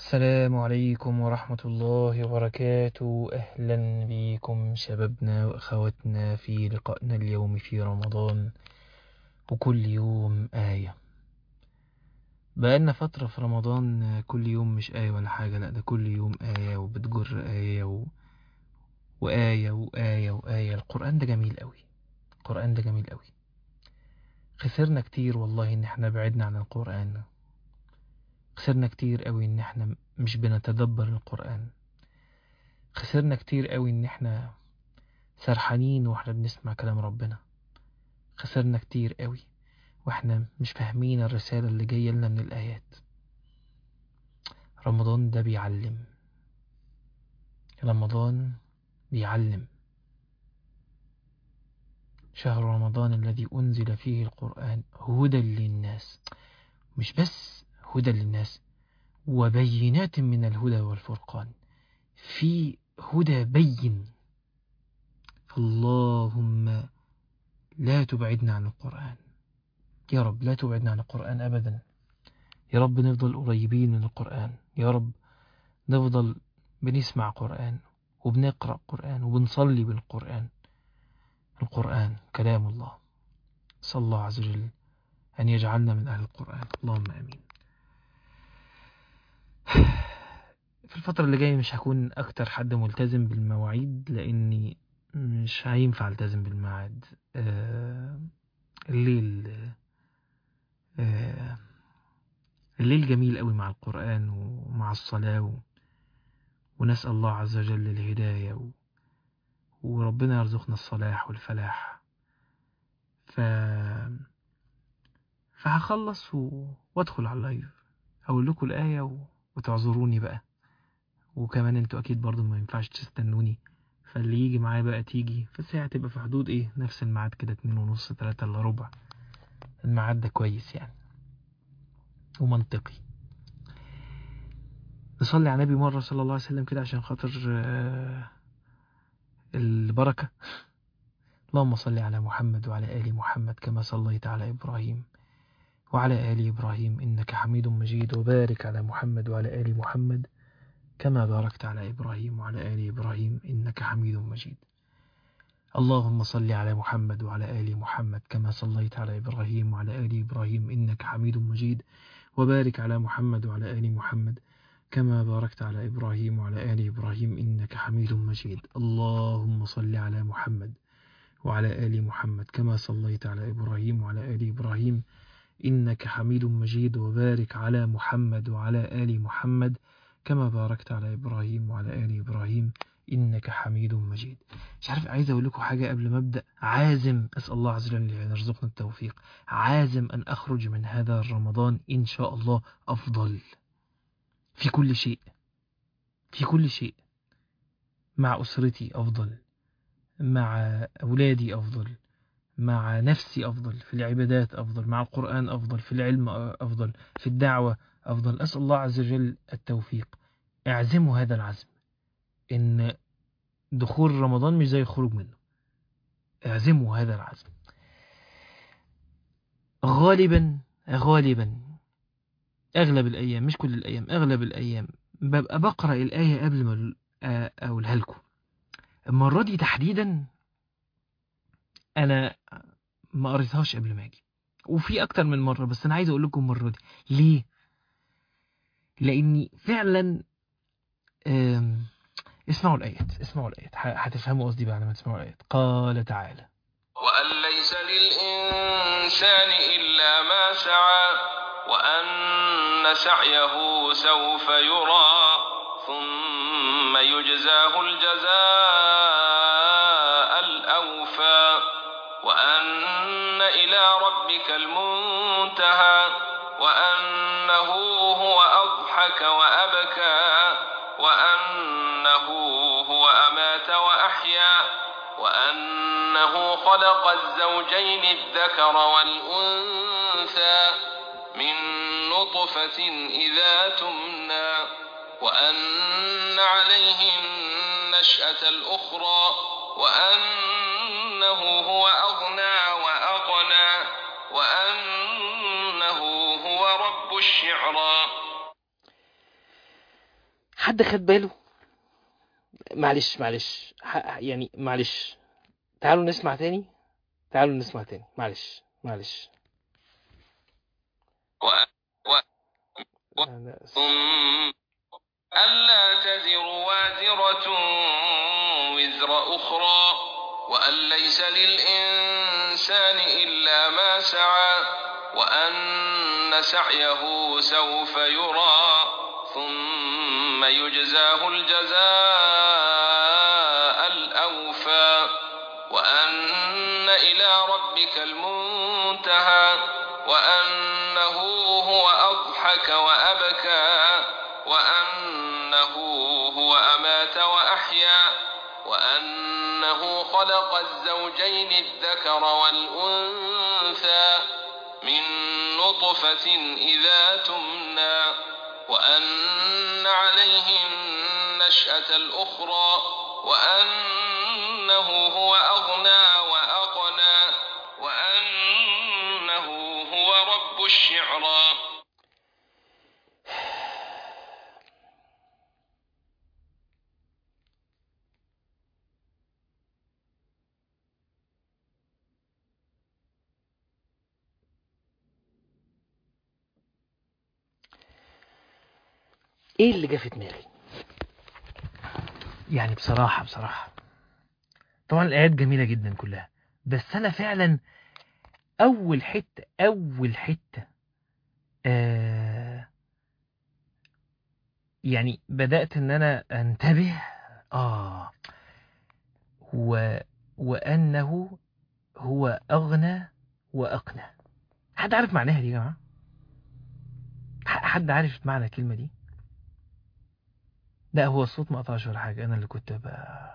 السلام عليكم ورحمة الله وبركاته أهلا بكم شبابنا وأخواتنا في لقائنا اليوم في رمضان وكل يوم آية بقالنا فترة في رمضان كل يوم مش آية ولا حاجة لا ده كل يوم آية وبتجر آية و... وآية وآية وآية القرآن ده جميل قوي القرآن ده جميل قوي خسرنا كتير والله إن احنا بعدنا عن القرآن خسرنا كتير قوي ان احنا مش بنتدبر القرآن خسرنا كتير قوي ان احنا سرحانين واحنا بنسمع كلام ربنا خسرنا كتير قوي واحنا مش فاهمين الرسالة اللي جاية لنا من الآيات رمضان ده بيعلم رمضان بيعلم شهر رمضان الذي أنزل فيه القرآن هدى للناس مش بس هدى للناس وبينات من الهدى والفرقان في هدى بين اللهم لا تبعدنا عن القرآن يا رب لا تبعدنا عن القرآن أبدا يا رب نفضل قريبين من القرآن يا رب نفضل بنسمع قرآن وبنقرأ قرآن وبنصلي بالقرآن القرآن كلام الله صلى الله عز وجل أن يجعلنا من أهل القرآن اللهم أمين في الفترة اللي جاية مش هكون أكتر حد ملتزم بالمواعيد لأني مش هينفع التزم بالميعاد آه الليل آه الليل جميل قوي مع القرآن ومع الصلاة و... ونسأل الله عز وجل الهداية و... وربنا يرزقنا الصلاح والفلاح ف فهخلص و... وادخل على اللايف اقول لكم الآية و... وتعذروني بقى وكمان انتوا اكيد برضو ما ينفعش تستنوني فاللي يجي معايا بقى تيجي فالساعة تبقى في حدود ايه نفس الميعاد كده اتنين ونص تلاتة الا ربع الميعاد ده كويس يعني ومنطقي نصلي على النبي مرة صلى الله عليه وسلم كده عشان خاطر البركة اللهم صل على محمد وعلى آل محمد كما صليت على إبراهيم وعلى آل إبراهيم إنك حميد مجيد وبارك على محمد وعلى آل محمد كما باركت على إبراهيم وعلى آل إبراهيم إنك حميد مجيد اللهم صل على محمد وعلى آل محمد كما صليت على إبراهيم وعلى آل إبراهيم إنك حميد مجيد وبارك على محمد وعلى آل محمد كما باركت على إبراهيم وعلى آل إبراهيم إنك حميد مجيد اللهم صل على محمد وعلى آل محمد كما صليت على إبراهيم وعلى آل إبراهيم إنك حميد مجيد وبارك على محمد وعلى آل محمد كما باركت على إبراهيم وعلى آل إبراهيم إنك حميد مجيد مش عارف عايز أقول لكم حاجة قبل ما أبدأ عازم أسأل الله عز وجل أن يرزقنا التوفيق عازم أن أخرج من هذا رمضان إن شاء الله أفضل في كل شيء في كل شيء مع أسرتي أفضل مع أولادي أفضل مع نفسي أفضل في العبادات أفضل مع القرآن أفضل في العلم أفضل في الدعوة أفضل أسأل الله عز وجل التوفيق اعزموا هذا العزم إن دخول رمضان مش زي الخروج منه اعزموا هذا العزم غالبا غالبا أغلب الأيام مش كل الأيام أغلب الأيام ببقى بقرأ الآية قبل ما أقولها لكم المرة دي تحديدا أنا ما قريتهاش قبل ما أجي وفي أكتر من مرة بس أنا عايز أقول لكم المرة دي ليه؟ لأني فعلا اسمعوا الآيات اسمعوا الآيات هتفهموا قصدي بعد ما تسمعوا الآيات قال تعالى وأن ليس للإنسان إلا ما سعى وأن سعيه سوف يرى ثم يجزاه الجزاء الأوفى وأن إلى ربك المنتهى وأنه هو أضحك وأبكى وأنه هو أمات وأحيا وأنه خلق الزوجين الذكر والأنثى من نطفة إذا تمنى وأن عليه النشأة الأخرى وأنه هو أغنى وأقنى وأنه هو رب الشعرى حد خد باله معلش معلش ح- يعني معلش تعالوا نسمع تاني تعالوا نسمع تاني معلش معلش و... أنا آسف. ثم ألا تزر وازرة وزر أخرى وأن ليس للإنسان إلا ما سعى وأن سعيه سوف يرى ثم يجزاه الجزاء الأوفى وأن إلى ربك المنتهى وأنه هو أضحك وأبكى وأنه هو أمات وأحيا وأنه خلق الزوجين الذكر والأنثى من نطفة إذا تمنى وأن عليه النشأة الأخرى وأنه هو أغنى وأقنى وأنه هو رب الشعرى ايه اللي جه في دماغي يعني بصراحة بصراحة طبعا الآيات جميلة جدا كلها بس أنا فعلا أول حتة أول حتة آه يعني بدأت إن أنا أنتبه آه و وأنه هو أغنى وأقنى حد عارف معناها دي يا جماعة؟ ح- حد عارف معنى الكلمة دي؟ لا هو الصوت ما قطعش ولا حاجة أنا اللي كنت ب...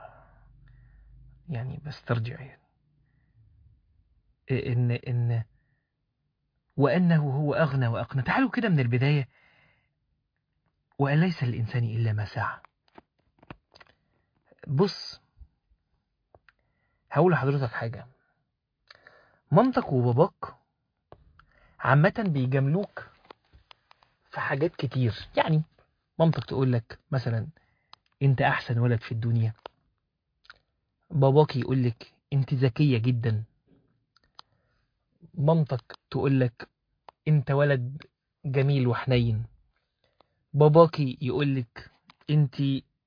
يعني بسترجع يعني إن إن وأنه هو أغنى وأقنى تعالوا كده من البداية وأن ليس للإنسان إلا ما سعى بص هقول لحضرتك حاجة مامتك وباباك عامة بيجاملوك في حاجات كتير يعني مامتك تقول لك مثلا انت احسن ولد في الدنيا باباك يقول لك انت ذكية جدا مامتك تقول لك انت ولد جميل وحنين باباك يقول لك انت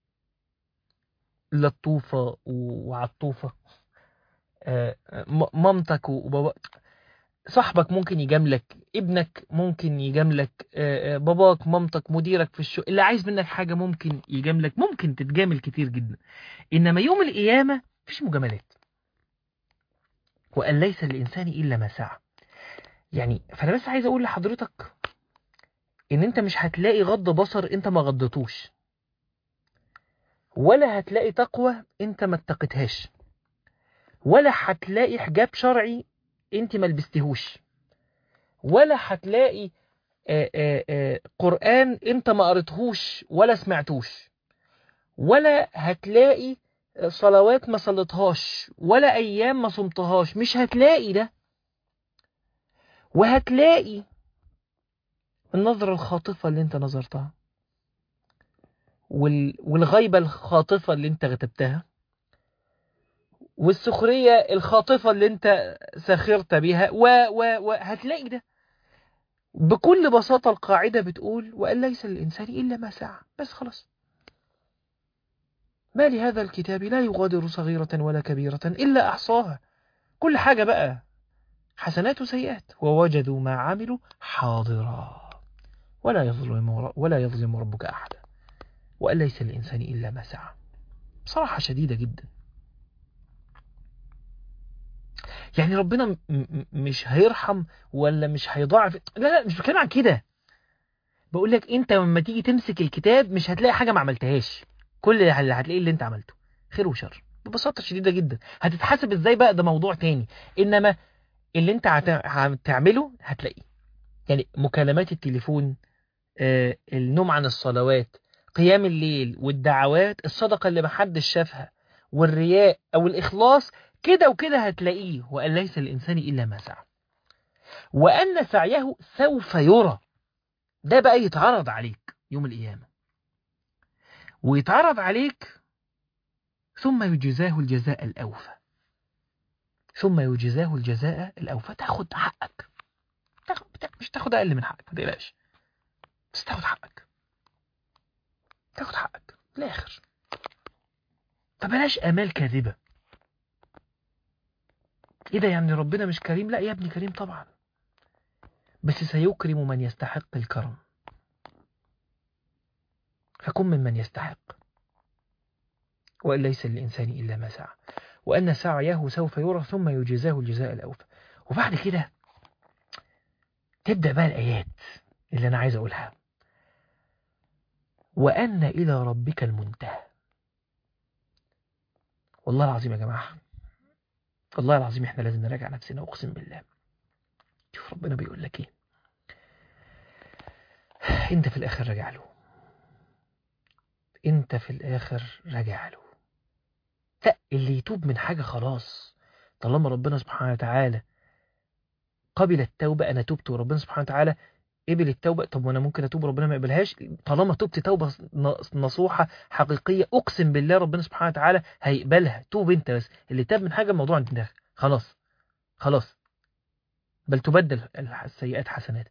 لطوفة وعطوفة آه، م- مامتك وبابا صاحبك ممكن يجاملك ابنك ممكن يجاملك آه، آه، باباك مامتك مديرك في الشغل اللي عايز منك حاجة ممكن يجاملك ممكن تتجامل كتير جدا إنما يوم القيامة مفيش مجاملات وأن ليس للإنسان إلا ما سعى يعني فأنا بس عايز أقول لحضرتك إن أنت مش هتلاقي غض بصر أنت ما غضتوش ولا هتلاقي تقوى أنت ما اتقتهاش ولا هتلاقي حجاب شرعي أنت ما لبستهوش ولا هتلاقي آه، آه، آه، قرآن أنت ما قريتهوش ولا سمعتوش ولا هتلاقي آه، صلوات ما صليتهاش ولا أيام ما صمتهاش مش هتلاقي ده وهتلاقي النظرة الخاطفة اللي انت نظرتها وال... والغيبة الخاطفة اللي انت غتبتها والسخرية الخاطفة اللي انت سخرت بها و... و... و... هتلاقي ده بكل بساطة القاعدة بتقول وأن ليس للإنسان إلا ما سعى بس خلاص ما لهذا الكتاب لا يغادر صغيرة ولا كبيرة إلا أحصاها كل حاجة بقى حسنات وسيئات ووجدوا ما عملوا حاضرا ولا يظلم ولا يظلم ربك أحدا وأن ليس للإنسان إلا ما سعى بصراحة شديدة جدا يعني ربنا م- م- مش هيرحم ولا مش هيضاعف لا لا مش بتكلم عن كده بقول لك انت لما تيجي تمسك الكتاب مش هتلاقي حاجه ما عملتهاش كل اللي هتلاقيه اللي انت عملته خير وشر ببساطه شديده جدا هتتحاسب ازاي بقى ده موضوع تاني انما اللي انت هت- هتعمله هتلاقيه يعني مكالمات التليفون آه، النوم عن الصلوات قيام الليل والدعوات الصدقة اللي محدش شافها والرياء أو الإخلاص كده وكده هتلاقيه وأن ليس للإنسان إلا ما سعى وأن سعيه سوف يرى ده بقى يتعرض عليك يوم القيامة ويتعرض عليك ثم يجزاه الجزاء الأوفى ثم يجزاه الجزاء الأوفى تاخد حقك تاخد مش تاخد أقل من حقك ما تقلقش بس تاخد حقك تاخد حقك في الآخر فبلاش آمال كاذبة إيه ده يعني ربنا مش كريم لا يا ابني كريم طبعا بس سيكرم من يستحق الكرم فكن ممن يستحق وأن ليس للإنسان إلا ما سعى وأن سعيه سوف يرى ثم يجزاه الجزاء الأوفى وبعد كده تبدأ بقى الآيات اللي أنا عايز أقولها وأن إلى ربك المنتهى والله العظيم يا جماعة والله العظيم احنا لازم نراجع نفسنا أقسم بالله شوف ربنا بيقول لك ايه انت في الآخر راجع له انت في الآخر راجع له لا اللي يتوب من حاجة خلاص طالما ربنا سبحانه وتعالى قبل التوبة أنا تبت وربنا سبحانه وتعالى قبل التوبة طب وأنا ممكن أتوب ربنا ما يقبلهاش طالما تبت توبة نصوحة حقيقية أقسم بالله ربنا سبحانه وتعالى هيقبلها توب أنت بس اللي تاب من حاجة الموضوع انتهى خلاص خلاص بل تبدل السيئات حسنات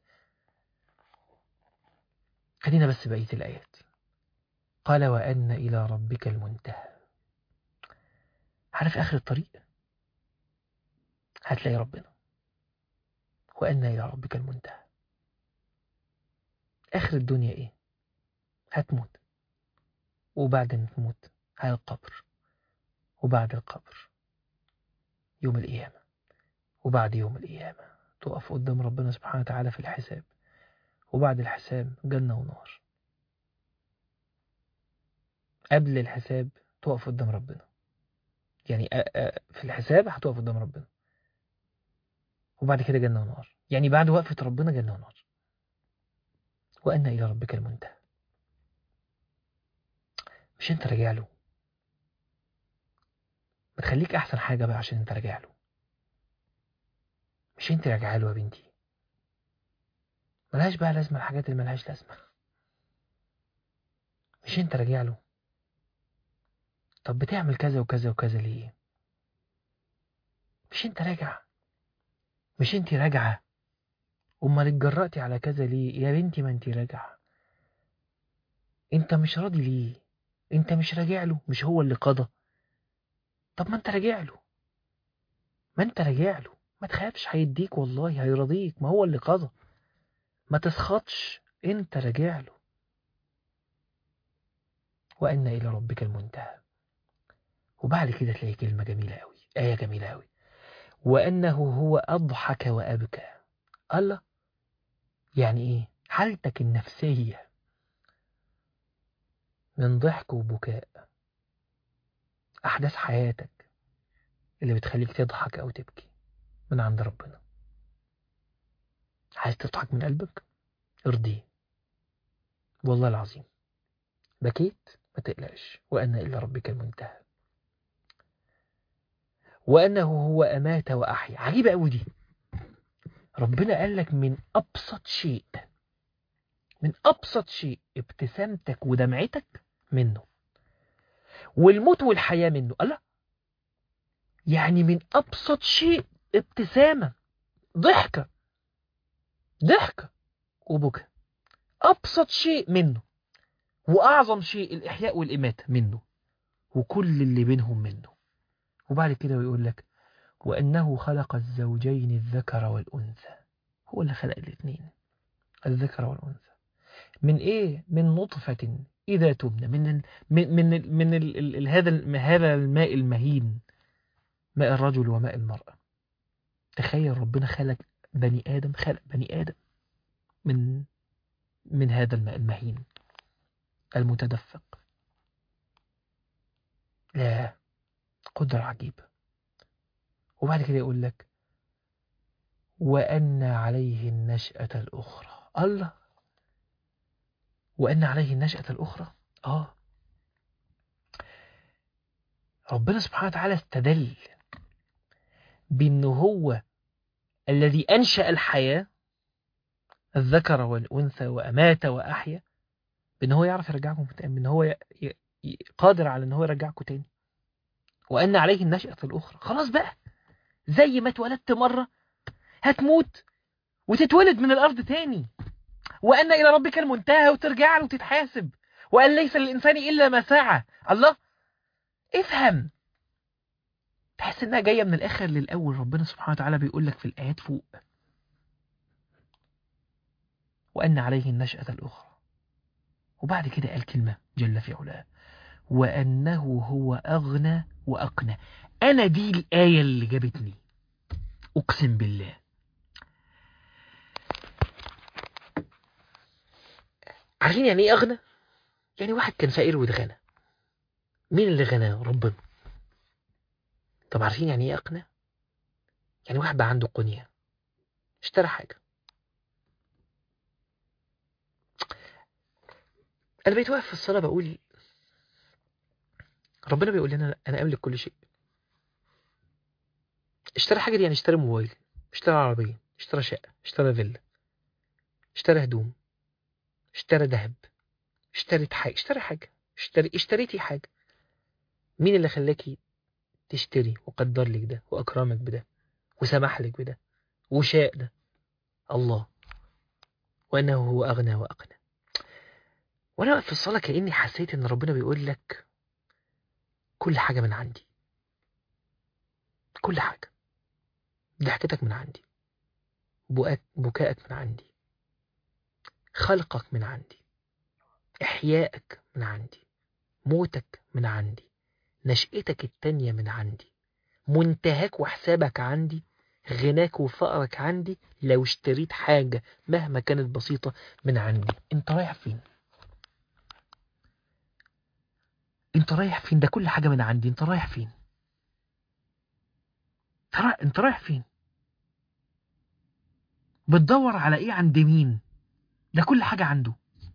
خلينا بس بقية الآيات قال وأن إلى ربك المنتهى عارف آخر الطريق هتلاقي ربنا وأن إلى ربك المنتهى آخر الدنيا إيه هتموت وبعد ما تموت على القبر وبعد القبر يوم القيامة وبعد يوم القيامة تقف قدام ربنا سبحانه وتعالى في الحساب وبعد الحساب جنة ونار قبل الحساب تقف قدام ربنا يعني في الحساب هتقف قدام ربنا وبعد كده جنة ونار يعني بعد وقفة ربنا جنة ونار وأن إلى ربك المنتهى مش انت راجع له ما تخليك أحسن حاجة بقى عشان انت راجع له مش انت راجع له يا بنتي ملهاش بقى لازمة الحاجات اللي ملهاش لازمة مش انت راجع له طب بتعمل كذا وكذا وكذا ليه مش انت راجع مش انت راجعة امال اتجرأتي على كذا ليه يا بنتي ما انت راجعة انت مش راضي ليه انت مش راجع له مش هو اللي قضى طب ما انت راجع له ما انت راجع له ما تخافش هيديك والله هيرضيك ما هو اللي قضى ما تسخطش انت راجع له وأن إلى ربك المنتهى وبعد كده تلاقي كلمة جميلة أوي آية جميلة أوي وأنه هو أضحك وأبكى الله يعني إيه حالتك النفسية من ضحك وبكاء أحداث حياتك اللي بتخليك تضحك أو تبكي من عند ربنا عايز تضحك من قلبك ارضيه والله العظيم بكيت ما تقلقش وأن إلى ربك المنتهى وأنه هو أمات وأحيا عجيبة أوي دي ربنا قال لك من أبسط شيء من أبسط شيء ابتسامتك ودمعتك منه والموت والحياة منه الله يعني من أبسط شيء ابتسامة ضحكة ضحكة وبكى أبسط شيء منه وأعظم شيء الإحياء والإماتة منه وكل اللي بينهم منه وبعد كده ويقول لك وأنه خلق الزوجين الذكر والأنثى هو اللي خلق الاثنين الذكر والأنثى من إيه؟ من نطفة إذا تبنى من ال من من ال من ال ال ال هذا هذا الماء المهين ماء الرجل وماء المرأة تخيل ربنا خلق بني آدم خلق بني آدم من من هذا الماء المهين المتدفق لا قدرة عجيبة وبعد كده يقول لك وأن عليه النشأة الأخرى الله وأن عليه النشأة الأخرى آه ربنا سبحانه وتعالى استدل بأنه هو الذي أنشأ الحياة الذكر والأنثى وأمات وأحيا بان هو يعرف يرجعكم تاني بان هو ي... ي... ي- قادر على ان هو يرجعكم تاني وان عليه النشأة الاخرى خلاص بقى زي ما اتولدت مرة هتموت وتتولد من الارض تاني وان الى ربك المنتهى وترجع له وتتحاسب وان ليس للانسان الا ما سعى الله افهم تحس انها جايه من الاخر للاول ربنا سبحانه وتعالى بيقول لك في الايات فوق وان عليه النشأة الاخرى وبعد كده قال كلمة جل في علاه وأنه هو أغنى وأقنى أنا دي الآية اللي جابتني أقسم بالله عارفين يعني إيه أغنى؟ يعني واحد كان فقير واتغنى مين اللي غناه؟ ربنا طب عارفين يعني إيه أقنى؟ يعني واحد بقى عنده قنية اشترى حاجة أنا بقيت واقف في الصلاة بقول ربنا بيقول لنا أنا أملك كل شيء اشترى حاجة دي يعني اشترى موبايل اشترى عربية اشترى شقة اشترى فيلا اشترى هدوم اشترى ذهب اشتريت حاجة اشترى حاجة اشتري اشتريتي حاجة مين اللي خلاكي تشتري وقدر لك ده وأكرمك بده وسمح لك بده وشاء ده الله وأنه هو أغنى وأقنى وأنا واقف في الصلاة كأني حسيت إن ربنا بيقول لك كل حاجة من عندي كل حاجة ضحكتك من عندي بكاءك بكاءك من عندي خلقك من عندي إحيائك من عندي موتك من عندي نشأتك التانية من عندي منتهاك وحسابك عندي غناك وفقرك عندي لو اشتريت حاجة مهما كانت بسيطة من عندي انت رايح فين انت رايح فين ده كل حاجة من عندي انت رايح فين انت رايح, انت رايح فين بتدور على ايه عند مين ده كل حاجة عنده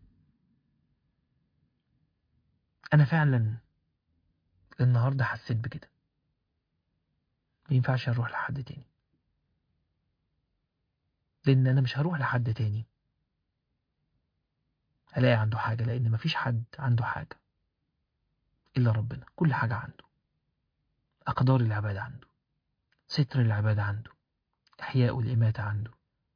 انا فعلا النهاردة حسيت بكده ما ينفعش اروح لحد تاني لان انا مش هروح لحد تاني الاقي عنده حاجة لان مفيش حد عنده حاجة الا ربنا كل حاجة عنده اقدار العباد عنده ستر العباد عنده احياء الاماتة عنده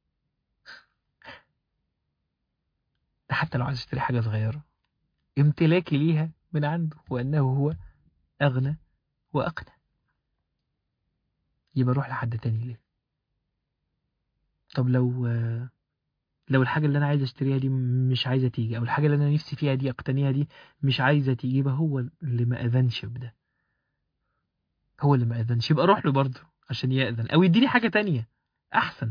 ده حتى لو عايز اشتري حاجة صغيرة امتلاكي ليها من عنده وانه هو اغنى واقنى يبقى اروح لحد تاني ليه طب لو لو الحاجة اللي أنا عايز أشتريها دي مش عايزة تيجي أو الحاجة اللي أنا نفسي فيها دي أقتنيها دي مش عايزة تيجي يبقى هو اللي ما أذنش بده هو اللي ما أذنش يبقى أروح له برضه عشان يأذن أو يديني حاجة تانية أحسن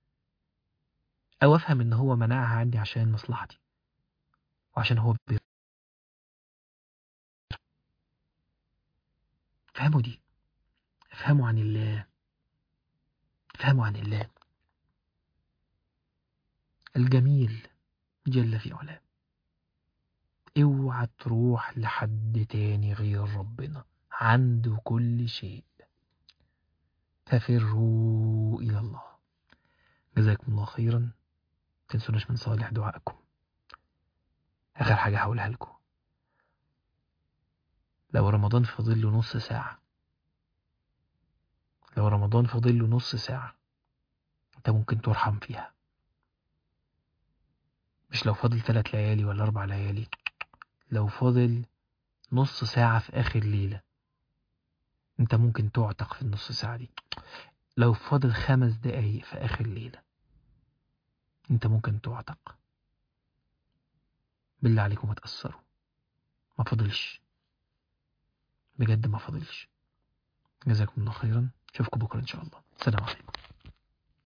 أو أفهم إن هو منعها عني عشان مصلحتي وعشان هو بير فهموا دي افهموا عن الله افهموا عن الله الجميل جل في علاه اوعى تروح لحد تاني غير ربنا عنده كل شيء ففروا إلى الله جزاكم الله خيرا تنسوناش من صالح دعائكم آخر حاجة هقولها لكم لو رمضان فاضل له نص ساعة لو رمضان فاضل له نص ساعة انت ممكن ترحم فيها مش لو فاضل ثلاث ليالي ولا أربع ليالي لو فاضل نص ساعة في آخر ليلة انت ممكن تعتق في النص ساعة دي لو فاضل خمس دقايق في آخر ليلة انت ممكن تعتق بالله عليكم ما تأثروا ما فاضلش بجد ما فاضلش جزاكم الله خيرا اشوفكم بكرة ان شاء الله السلام عليكم